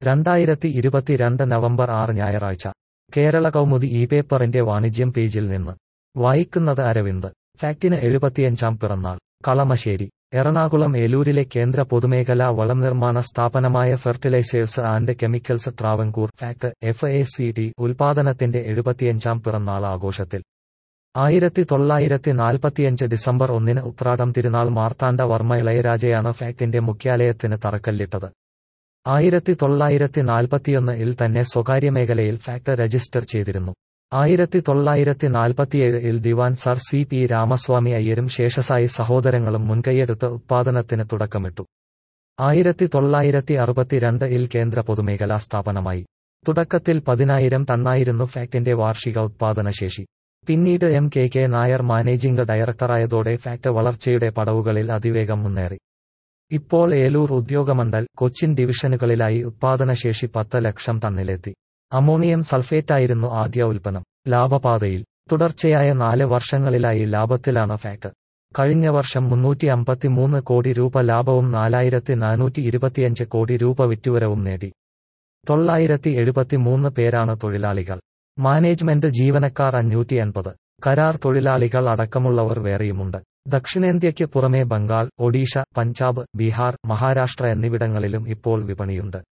രണ്ടായിരത്തി ഇരുപത്തിരണ്ട് നവംബർ ആറ് ഞായറാഴ്ച കേരള കൗമുദി ഈ പേപ്പറിന്റെ വാണിജ്യം പേജിൽ നിന്ന് വായിക്കുന്നത് അരവിന്ദ് ഫാക്ടിന് എഴുപത്തിയഞ്ചാം പിറന്നാൾ കളമശ്ശേരി എറണാകുളം ഏലൂരിലെ കേന്ദ്ര പൊതുമേഖലാ വളം നിർമ്മാണ സ്ഥാപനമായ fertilisers and chemicals Travancore FACT F A C T ഉൽപാദനത്തിന്റെ എഴുപത്തിയഞ്ചാം പിറന്നാൾ ആഘോഷത്തിൽ ആയിരത്തി തൊള്ളായിരത്തി നാൽപ്പത്തിയഞ്ച് ഡിസംബർ ഒന്നിന് ഉത്രാടം തിരുനാൾ മാർത്താണ്ഡ വർമ്മ ഇളയരാജയാണ് ഫാക്ടിന്റെ മുഖ്യാലയത്തിന് തറക്കല്ലിട്ടത് ആയിരത്തി തൊള്ളായിരത്തി നാൽപ്പത്തിയൊന്ന് ഇൽ തന്നെ സ്വകാര്യ മേഖലയിൽ ഫാക്ട് രജിസ്റ്റർ ചെയ്തിരുന്നു ആയിരത്തി തൊള്ളായിരത്തി നാൽപ്പത്തിയേഴ് ഇൽ ദിവാൻ സർ സി പി രാമസ്വാമി അയ്യരും ശേഷസായി സഹോദരങ്ങളും മുൻകൈയെടുത്ത് ഉത്പാദനത്തിന് തുടക്കമിട്ടു ആയിരത്തി തൊള്ളായിരത്തി അറുപത്തിരണ്ട് ഇൽ കേന്ദ്ര പൊതുമേഖലാ സ്ഥാപനമായി തുടക്കത്തിൽ പതിനായിരം ടണ്ണായിരുന്നു ഫാക്ടിന്റെ വാർഷിക ഉത്പാദനശേഷി പിന്നീട് M K K Nair managing ഡയറക്ടറായതോടെ ഫാക്ട് വളർച്ചയുടെ പടവുകളിൽ അതിവേഗം മുന്നേറി ഇപ്പോൾ ഏലൂർ ഉദ്യോഗമണ്ഡൽ കൊച്ചിൻ ഡിവിഷനുകളിലായി ഉത്പാദനശേഷി പത്ത് ലക്ഷം ടണ്ണിലെത്തി അമോണിയം സൾഫേറ്റായിരുന്നു ആദ്യ ഉൽപ്പന്നം ലാഭപാതയിൽ തുടർച്ചയായ നാല് വർഷങ്ങളിലായി ലാഭത്തിലാണ് ഫാക്ട് കഴിഞ്ഞ വർഷം മുന്നൂറ്റി അമ്പത്തിമൂന്ന് കോടി രൂപ ലാഭവും നാലായിരത്തി നാനൂറ്റി ഇരുപത്തിയഞ്ച് കോടി രൂപ വിറ്റുവരവും നേടി തൊള്ളായിരത്തി എഴുപത്തിമൂന്ന് പേരാണ് തൊഴിലാളികൾ മാനേജ്മെന്റ് ജീവനക്കാർ അഞ്ഞൂറ്റി എൺപത് കരാർ തൊഴിലാളികൾ അടക്കമുള്ളവർ വേറെയുമുണ്ട് ദക്ഷിണേന്ത്യയ്ക്ക് പുറമെ ബംഗാൾ ഒഡീഷ പഞ്ചാബ് ബീഹാർ മഹാരാഷ്ട്ര എന്നിവിടങ്ങളിലും ഇപ്പോൾ വിപണിയുണ്ട്